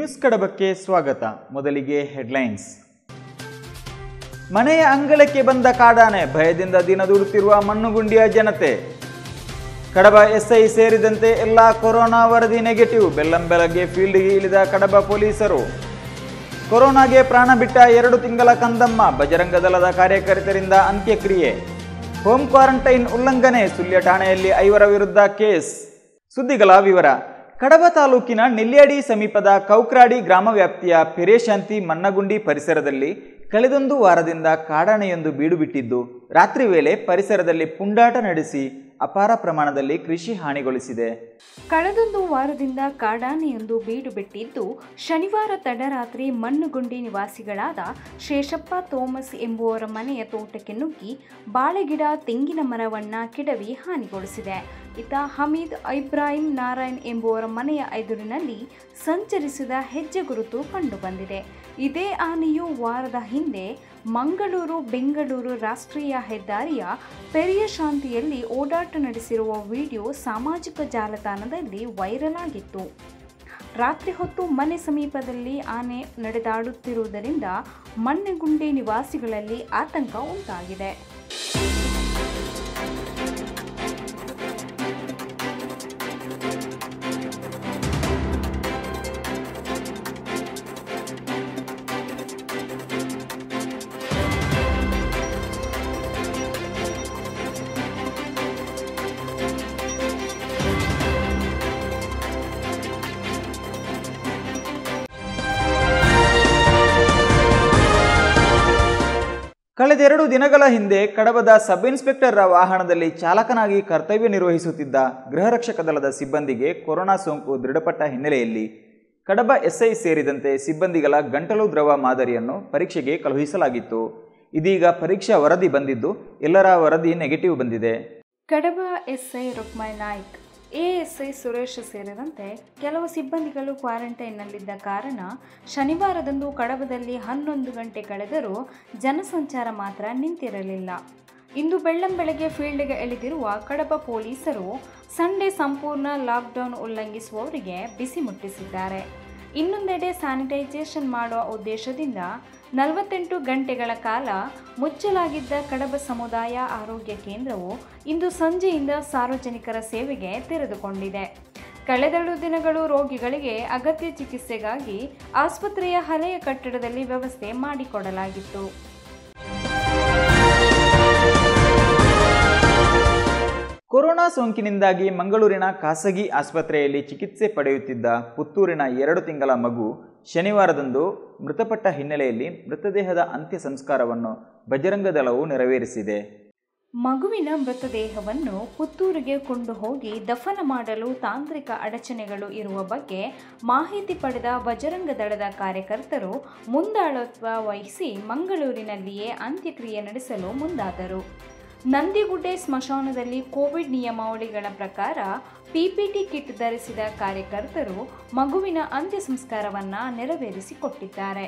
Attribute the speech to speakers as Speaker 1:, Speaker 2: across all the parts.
Speaker 1: news ಕಡಬಕ್ಕೆ ಸ್ವಾಗತ ಮೊದಲಿಗೆ headlines ಮನೆಯ ಅಂಗಳಕ್ಕೆ ಬಂದ ಕಾಡಾನೆ ಭಯದಿಂದ ದಿನದೂಡುತ್ತಿರುವ ಮಣ್ಣುಗುಂಡಿಯ ಜನತೆ ಕಡಬ ಎಸ್ಐ ಸೇರಿದಂತೆ ಎಲ್ಲ ಕೊರೋನಾ ವರದಿ ನೆಗೆಟಿವ್ ಬೆಳ್ಳಂಬೆಳಗ್ಗೆ ಫೀಲ್ಡ್ಗೆ ಇಳಿದ ಕಡಬ ಪೊಲೀಸರು ಕೊರೋನಾಗೆ ಪ್ರಾಣ ಬಿಟ್ಟ ಎರಡು ತಿಂಗಳ ಕಂದಮ್ಮ ಬಜರಂಗ ದಳದ ಕಾರ್ಯಕರ್ತರಿಂದ ಅಂತ್ಯಕ್ರಿಯೆ ಹೋಮ್ ಕ್ವಾರಂಟೈನ್ ಉಲ್ಲಂಘನೆ ಸುಳ್ಯ ಠಾಣೆಯಲ್ಲಿ ಐವರ ವಿರುದ್ಧ ಕೇಸ್ ಸುದ್ದಿಗಳ ವಿವರ ಕಡಬ ತಾಲೂಕಿನ ನೆಲ್ಯಾಡಿ ಸಮೀಪದ ಕೌಕ್ರಾಡಿ ಗ್ರಾಮ ವ್ಯಾಪ್ತಿಯ ಪೆರೇಶಾಂತಿ ಮನ್ನಗುಂಡಿ ಪರಿಸರದಲ್ಲಿ ಕಳೆದೊಂದು ವಾರದಿಂದ ಕಾಡಾನೆಯೊಂದು ಬೀಡು ಬಿಟ್ಟಿದ್ದು ರಾತ್ರಿ ವೇಳೆ ಪರಿಸರದಲ್ಲಿ ಪುಂಡಾಟ ನಡೆಸಿ ಅಪಾರ ಪ್ರಮಾಣದಲ್ಲಿ ಕೃಷಿ ಹಾನಿಗೊಳಿಸಿದೆ
Speaker 2: ಕಳೆದೊಂದು ವಾರದಿಂದ ಕಾಡಾನೆಯೊಂದು ಬೀಡು ಬಿಟ್ಟಿದ್ದು ಶನಿವಾರ ತಡರಾತ್ರಿ ಮಣ್ಣುಗುಂಡಿ ನಿವಾಸಿಗಳಾದ ಶೇಷಪ್ಪ ಥೋಮಸ್ ಎಂಬುವರ ಮನೆಯ ತೋಟಕ್ಕೆ ನುಗ್ಗಿ ಬಾಳೆಗಿಡ ತೆಂಗಿನ ಮರವನ್ನ ಕೆಡವಿ ಹಾನಿಗೊಳಿಸಿದೆ ಇತ ಹಮೀದ್ ಇಬ್ರಾಹಿಂ ನಾರಾಯಣ್ ಎಂಬುವರ ಮನೆಯ ಎದುರಿನಲ್ಲಿ ಸಂಚರಿಸಿದ ಹೆಜ್ಜೆ ಗುರುತು ಕಂಡುಬಂದಿದೆ ಇದೇ ಆನೆಯು ವಾರದ ಹಿಂದೆ ಮಂಗಳೂರು ಬೆಂಗಳೂರು ರಾಷ್ಟ್ರೀಯ ಹೆದ್ದಾರಿಯ ಪೆರಿಯಶಾಂತಿಯಲ್ಲಿ ಓಡಾಟ ನಡೆಸಿರುವ ವಿಡಿಯೋ ಸಾಮಾಜಿಕ ಜಾಲತಾಣದಲ್ಲಿ ವೈರಲ್ ಆಗಿತ್ತು ರಾತ್ರಿ ಹೊತ್ತು ಮನೆ ಸಮೀಪದಲ್ಲಿ ಆನೆ ನಡೆದಾಡುತ್ತಿರುವುದರಿಂದ ಮಣ್ಣೆಗುಂಡಿ ನಿವಾಸಿಗಳಲ್ಲಿ ಆತಂಕ ಉಂಟಾಗಿದೆ
Speaker 1: ಕಳೆದೆರಡು ದಿನಗಳ ಹಿಂದೆ ಕಡಬದ ಸಬ್ ಇನ್ಸ್ಪೆಕ್ಟರ್ರ ವಾಹನದಲ್ಲಿ ಚಾಲಕನಾಗಿ ಕರ್ತವ್ಯ ನಿರ್ವಹಿಸುತ್ತಿದ್ದ ಗೃಹರಕ್ಷಕ ದಳದ ಸಿಬ್ಬಂದಿಗೆ ಕೊರೋನಾ ಸೋಂಕು ದೃಢಪಟ್ಟ ಹಿನ್ನೆಲೆಯಲ್ಲಿ ಕಡಬ ಎಸ್ಐ ಸೇರಿದಂತೆ ಸಿಬ್ಬಂದಿಗಳ ಗಂಟಲು ದ್ರವ ಮಾದರಿಯನ್ನು ಪರೀಕ್ಷೆಗೆ ಕಳುಹಿಸಲಾಗಿತ್ತು ಇದೀಗ ಪರೀಕ್ಷಾ ವರದಿ ಬಂದಿದ್ದು ಎಲ್ಲರ ವರದಿ ನೆಗೆಟಿವ್ ಬಂದಿದೆ
Speaker 2: ಕಡಬ ಎಸ್ಐ ರುಕ್ಮೈ ನಾಯ್ಕ್ ಎಎಸ್ಐ ಸುರೇಶ್ ಸೇರಿದಂತೆ ಕೆಲವು ಸಿಬ್ಬಂದಿಗಳು ಕ್ವಾರಂಟೈನ್ನಲ್ಲಿದ್ದ ಕಾರಣ ಶನಿವಾರದಂದು ಕಡಬದಲ್ಲಿ ಹನ್ನೊಂದು ಗಂಟೆ ಕಳೆದರೂ ಜನಸಂಚಾರ ಮಾತ್ರ ನಿಂತಿರಲಿಲ್ಲ ಇಂದು ಬೆಳ್ಳಂಬೆಳಗ್ಗೆ ಫೀಲ್ಡ್ಗೆ ಇಳಿದಿರುವ ಕಡಬ ಪೊಲೀಸರು ಸಂಡೇ ಸಂಪೂರ್ಣ ಲಾಕ್ಡೌನ್ ಉಲ್ಲಂಘಿಸುವವರಿಗೆ ಬಿಸಿ ಮುಟ್ಟಿಸಿದ್ದಾರೆ ಇನ್ನೊಂದೆಡೆ ಸ್ಯಾನಿಟೈಸೇಷನ್ ಮಾಡುವ ಉದ್ದೇಶದಿಂದ ನಲವತ್ತೆಂಟು ಗಂಟೆಗಳ ಕಾಲ ಮುಚ್ಚಲಾಗಿದ್ದ ಕಡಬ ಸಮುದಾಯ ಆರೋಗ್ಯ ಕೇಂದ್ರವು ಇಂದು ಸಂಜೆಯಿಂದ ಸಾರ್ವಜನಿಕರ ಸೇವೆಗೆ ತೆರೆದುಕೊಂಡಿದೆ ಕಳೆದೆರಡು ದಿನಗಳು ರೋಗಿಗಳಿಗೆ ಅಗತ್ಯ ಚಿಕಿತ್ಸೆಗಾಗಿ ಆಸ್ಪತ್ರೆಯ ಹಳೆಯ ಕಟ್ಟಡದಲ್ಲಿ ವ್ಯವಸ್ಥೆ ಮಾಡಿಕೊಡಲಾಗಿತ್ತು
Speaker 1: ಕೊರೋನಾ ಸೋಂಕಿನಿಂದಾಗಿ ಮಂಗಳೂರಿನ ಖಾಸಗಿ ಆಸ್ಪತ್ರೆಯಲ್ಲಿ ಚಿಕಿತ್ಸೆ ಪಡೆಯುತ್ತಿದ್ದ ಪುತ್ತೂರಿನ ಎರಡು ತಿಂಗಳ ಮಗು ಶನಿವಾರದಂದು ಮೃತಪಟ್ಟ ಹಿನ್ನೆಲೆಯಲ್ಲಿ ಮೃತದೇಹದ ಅಂತ್ಯ ಸಂಸ್ಕಾರವನ್ನು ಬಜರಂಗ ದಳವು ನೆರವೇರಿಸಿದೆ
Speaker 2: ಮಗುವಿನ ಮೃತದೇಹವನ್ನು ಪುತ್ತೂರಿಗೆ ಕೊಂಡು ಹೋಗಿ ದಫನ ಮಾಡಲು ತಾಂತ್ರಿಕ ಅಡಚಣೆಗಳು ಇರುವ ಬಗ್ಗೆ ಮಾಹಿತಿ ಪಡೆದ ಬಜರಂಗ ದಳದ ಕಾರ್ಯಕರ್ತರು ಮುಂದಾಳತ್ವ ವಹಿಸಿ ಮಂಗಳೂರಿನಲ್ಲಿಯೇ ಅಂತ್ಯಕ್ರಿಯೆ ನಡೆಸಲು ಮುಂದಾದರು ನಂದಿಗುಡ್ಡೆ ಸ್ಮಶಾನದಲ್ಲಿ ಕೋವಿಡ್ ನಿಯಮಾವಳಿಗಳ ಪ್ರಕಾರ ಪಿಪಿಟಿ ಕಿಟ್ ಧರಿಸಿದ ಕಾರ್ಯಕರ್ತರು ಮಗುವಿನ ಅಂತ್ಯ ಸಂಸ್ಕಾರವನ್ನು ನೆರವೇರಿಸಿಕೊಟ್ಟಿದ್ದಾರೆ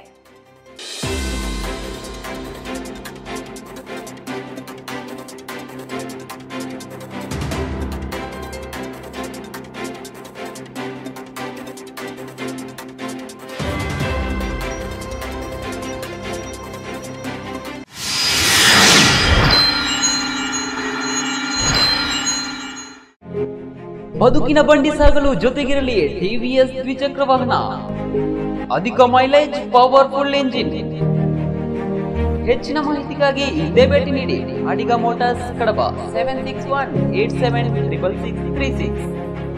Speaker 3: ಬದುಕಿನ ಬಂಡಿ ಸಾಗಲು ಜೊತೆಗಿರಲಿ ಟಿವಿಎಸ್ ದ್ವಿಚಕ್ರ ವಾಹನ ಅಧಿಕ ಮೈಲೇಜ್ ಪವರ್ಫುಲ್ ಎಂಜಿನ್ ಹೆಚ್ಚಿನ ಮಾಹಿತಿಗಾಗಿ ಇಲ್ಲೇ ಭೇಟಿ ನೀಡಿ Adiga motors Kadaba seven six one eight seven triple six three six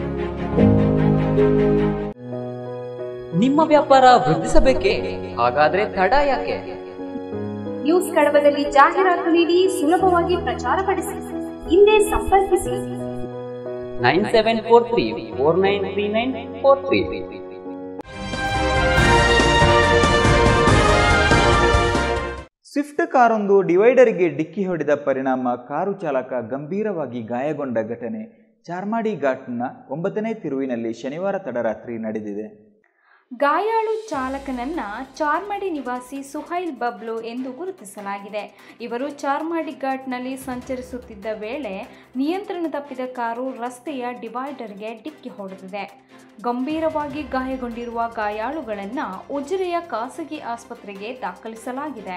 Speaker 3: ನಿಮ್ಮ ವ್ಯಾಪಾರ ವೃದ್ಧಿಸಬೇಕೇ ಹಾಗಾದ್ರೆ ತಡ ಯಾಕೆ
Speaker 4: ನ್ಯೂಸ್ ಕಡಬದಲ್ಲಿ ಜಾಹೀರಾತು ನೀಡಿ ಸುಲಭವಾಗಿ ಪ್ರಚಾರ ಪಡಿಸಿ ಹಿಂದೆ ಸಂಪರ್ಕಿಸಿ
Speaker 3: nine seven four three four nine three nine four three
Speaker 1: Swift ಕಾರೊಂದು ಡಿವೈಡರ್ಗೆ ಡಿಕ್ಕಿ ಹೊಡೆದ ಪರಿಣಾಮ ಕಾರು ಚಾಲಕ ಗಂಭೀರವಾಗಿ ಗಾಯಗೊಂಡ ಘಟನೆ ಚಾರ್ಮಾಡಿ ಘಾಟ್ನ ಒಂಬತ್ತನೇ ತಿರುವಿನಲ್ಲಿ ಶನಿವಾರ ತಡರಾತ್ರಿ ನಡೆದಿದೆ
Speaker 2: ಗಾಯಾಳು ಚಾಲಕನನ್ನ ಚಾರ್ಮಾಡಿ ನಿವಾಸಿ ಸುಹೈಲ್ ಬಬ್ಲು ಎಂದು ಗುರುತಿಸಲಾಗಿದೆ ಇವರು ಚಾರ್ಮಾಡಿ ಘಾಟ್ನಲ್ಲಿ ಸಂಚರಿಸುತ್ತಿದ್ದ ವೇಳೆ ನಿಯಂತ್ರಣ ತಪ್ಪಿದ ಕಾರು ರಸ್ತೆಯ ಡಿವೈಡರ್ಗೆ ಡಿಕ್ಕಿ ಹೊಡೆದಿದೆ ಗಂಭೀರವಾಗಿ ಗಾಯಗೊಂಡಿರುವ ಗಾಯಾಳುಗಳನ್ನು ಉಜಿರೆಯ ಖಾಸಗಿ ಆಸ್ಪತ್ರೆಗೆ ದಾಖಲಿಸಲಾಗಿದೆ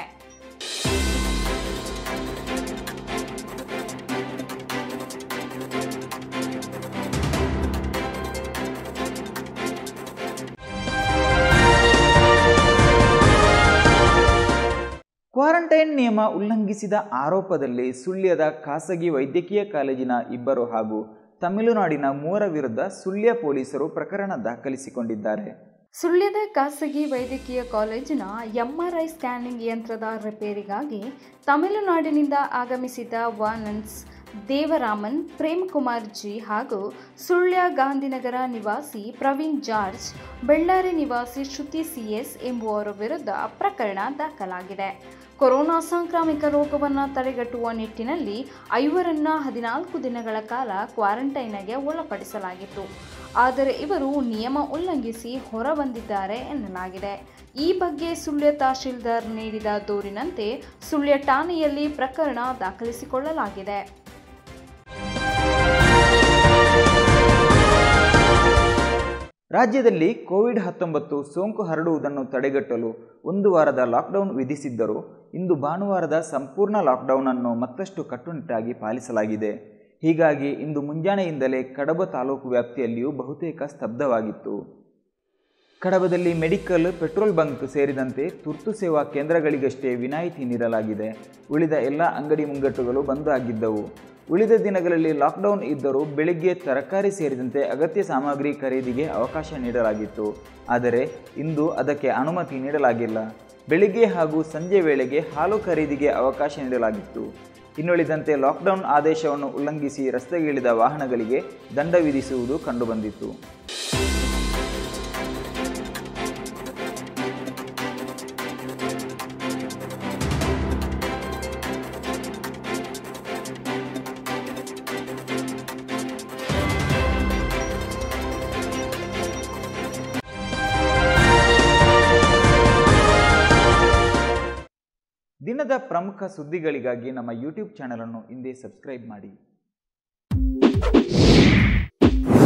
Speaker 1: ಕ್ವಾರಂಟೈನ್ ನಿಯಮ ಉಲ್ಲಂಘಿಸಿದ ಆರೋಪದಲ್ಲಿ ಸುಳ್ಯದ ಖಾಸಗಿ ವೈದ್ಯಕೀಯ ಕಾಲೇಜಿನ ಇಬ್ಬರು ಹಾಗೂ ತಮಿಳುನಾಡಿನ ಮೂವರ ವಿರುದ್ಧ ಸುಳ್ಯ ಪೊಲೀಸರು ಪ್ರಕರಣ ದಾಖಲಿಸಿಕೊಂಡಿದ್ದಾರೆ
Speaker 2: ಸುಳ್ಯದ ಖಾಸಗಿ ವೈದ್ಯಕೀಯ ಕಾಲೇಜಿನ ಎಂಆರ್ಐ ಸ್ಕ್ಯಾನಿಂಗ್ ಯಂತ್ರದ ರಿಪೇರಿಗಾಗಿ ತಮಿಳುನಾಡಿನಿಂದ ಆಗಮಿಸಿದ ವಾನನ್ಸ್ ದೇವರಾಮನ್ ಪ್ರೇಮಕುಮಾರ್ ಜಿ ಹಾಗೂ ಸುಳ್ಯ ಗಾಂಧಿನಗರ ನಿವಾಸಿ ಪ್ರವೀಣ್ ಜಾರ್ಜ್ ಬೆಳ್ಳಾರಿ ನಿವಾಸಿ ಶ್ರುತಿ ಸಿಎಸ್ ಎಂಬುವರ ವಿರುದ್ಧ ಪ್ರಕರಣ ದಾಖಲಾಗಿದೆ ಕೊರೋನಾ ಸಾಂಕ್ರಾಮಿಕ ರೋಗವನ್ನು ತಡೆಗಟ್ಟುವ ನಿಟ್ಟಿನಲ್ಲಿ ಐವರನ್ನ ಹದಿನಾಲ್ಕು ದಿನಗಳ ಕಾಲ ಕ್ವಾರಂಟೈನ್ಗೆ ಒಳಪಡಿಸಲಾಗಿತ್ತು ಆದರೆ ಇವರು ನಿಯಮ ಉಲ್ಲಂಘಿಸಿ ಹೊರಬಂದಿದ್ದಾರೆ ಎನ್ನಲಾಗಿದೆ ಈ ಬಗ್ಗೆ ಸುಳ್ಯ ತಹಶೀಲ್ದಾರ್ ನೀಡಿದ ದೂರಿನಂತೆ ಸುಳ್ಯ ಠಾಣೆಯಲ್ಲಿ ಪ್ರಕರಣ ದಾಖಲಿಸಿಕೊಳ್ಳಲಾಗಿದೆ
Speaker 1: ರಾಜ್ಯದಲ್ಲಿ ಕೋವಿಡ್ ಹತ್ತೊಂಬತ್ತು ಸೋಂಕು ಹರಡುವುದನ್ನು ತಡೆಗಟ್ಟಲು ಒಂದು ವಾರದ ಲಾಕ್ಡೌನ್ ವಿಧಿಸಿದ್ದರೂ ಇಂದು ಭಾನುವಾರದ ಸಂಪೂರ್ಣ ಲಾಕ್ಡೌನ್ ಅನ್ನು ಮತ್ತಷ್ಟು ಕಟ್ಟುನಿಟ್ಟಾಗಿ ಪಾಲಿಸಲಾಗಿದೆ ಹೀಗಾಗಿ ಇಂದು ಮುಂಜಾನೆಯಿಂದಲೇ ಕಡಬ ತಾಲೂಕು ವ್ಯಾಪ್ತಿಯಲ್ಲಿಯೂ ಬಹುತೇಕ ಸ್ತಬ್ಧವಾಗಿತ್ತು ಕಡಬದಲ್ಲಿ ಮೆಡಿಕಲ್ ಪೆಟ್ರೋಲ್ ಬಂಕ್ ಸೇರಿದಂತೆ ತುರ್ತು ಸೇವಾ ಕೇಂದ್ರಗಳಿಗಷ್ಟೇ ವಿನಾಯಿತಿ ನೀಡಲಾಗಿದೆ ಉಳಿದ ಎಲ್ಲ ಅಂಗಡಿ ಮುಂಗಟ್ಟುಗಳು ಬಂದ್ ಆಗಿದ್ದವು ಉಳಿದ ದಿನಗಳಲ್ಲಿ ಲಾಕ್ಡೌನ್ ಇದ್ದರೂ ಬೆಳಿಗ್ಗೆ ತರಕಾರಿ ಸೇರಿದಂತೆ ಅಗತ್ಯ ಸಾಮಗ್ರಿ ಖರೀದಿಗೆ ಅವಕಾಶ ನೀಡಲಾಗಿತ್ತು ಆದರೆ ಇಂದು ಅದಕ್ಕೆ ಅನುಮತಿ ನೀಡಲಾಗಿಲ್ಲ ಬೆಳಿಗ್ಗೆ ಹಾಗೂ ಸಂಜೆ ವೇಳೆಗೆ ಹಾಲು ಖರೀದಿಗೆ ಅವಕಾಶ ನೀಡಲಾಗಿತ್ತು ಇನ್ನುಳಿದಂತೆ ಲಾಕ್ಡೌನ್ ಆದೇಶವನ್ನು ಉಲ್ಲಂಘಿಸಿ ರಸ್ತೆಗಿಳಿದ ವಾಹನಗಳಿಗೆ ದಂಡ ವಿಧಿಸುವುದು ಕಂಡುಬಂದಿತ್ತು ದಿನದ ಪ್ರಮುಖ ಸುದ್ದಿಗಳಿಗಾಗಿ ನಮ್ಮ ಯೂಟ್ಯೂಬ್ ಚಾನಲನ್ನು ಹಿಂದೆ ಸಬ್ಸ್ಕ್ರೈಬ್ ಮಾಡಿ